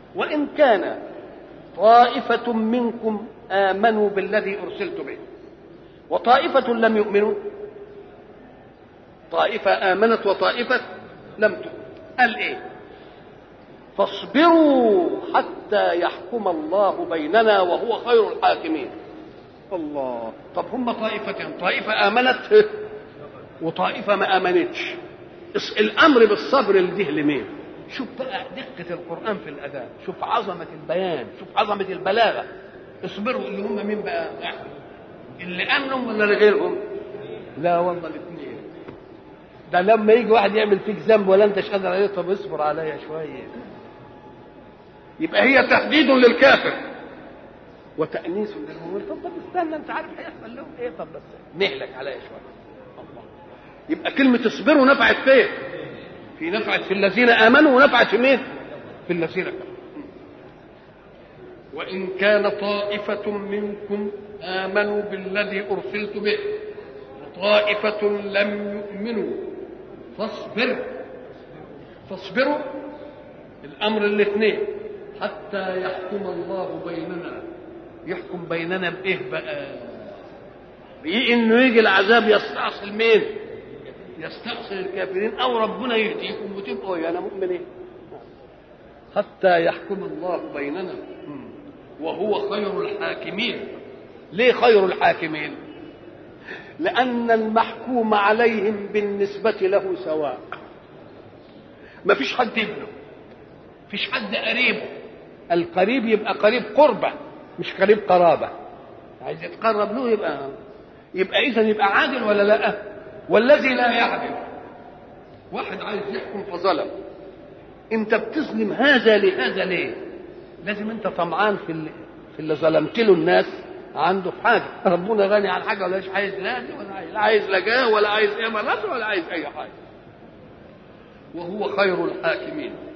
وإن كان طائفة منكم آمنوا بالذي أرسلت به وطائفة لم يؤمنوا طائفة آمنت وطائفة لم تؤمن قال إيه فاصبروا حتى يحكم الله بيننا وهو خير الحاكمين الله طب هم طائفتين طائفة آمنت وطائفة ما آمنتش الأمر بالصبر لده لمين شوف بقى دقة القرآن في الأداء شوف عظمة البيان شوف عظمة البلاغة اصبروا اللي هم مين بقى اللي امنوا ولا لغيرهم لا والله الاثنين ده لما يجي واحد يعمل فيك ذنب ولا انتش قادر عليه طب اصبر عليا شويه يبقى هي تهديد للكافر وتأنيس للمؤمن طب طب استنى انت عارف هيحصل لهم ايه طب بس نهلك عليا شويه الله يبقى كلمة اصبروا نفعت فين؟ في نفعت في الذين آمنوا ونفعت في مين؟ في الذين كفروا وإن كان طائفة منكم آمنوا بالذي أرسلت به وطائفة لم يؤمنوا فاصبر فاصبروا الأمر الاثنين حتى يحكم الله بيننا يحكم بيننا بإيه بقى؟ بإنه يجي العذاب يستأصل مين؟ يستأصل الكافرين أو ربنا يهديكم وتبقوا أنا مؤمنين حتى يحكم الله بيننا وهو خير الحاكمين ليه خير الحاكمين لأن المحكوم عليهم بالنسبة له سواء ما فيش حد ابنه فيش حد قريبه القريب يبقى قريب قربة مش قريب قرابة عايز يتقرب له يبقى يبقى إذا يبقى عادل ولا لا والذي لا يعدل واحد عايز يحكم فظلم انت بتظلم هذا لهذا ليه لازم انت طمعان في اللي في اللي ظلمت له الناس عنده في حاجه ربنا غني عن حاجه ولا عايز لا دي ولا عايز لا عايز لا جاه ولا عايز امانات ولا عايز اي حاجه وهو خير الحاكمين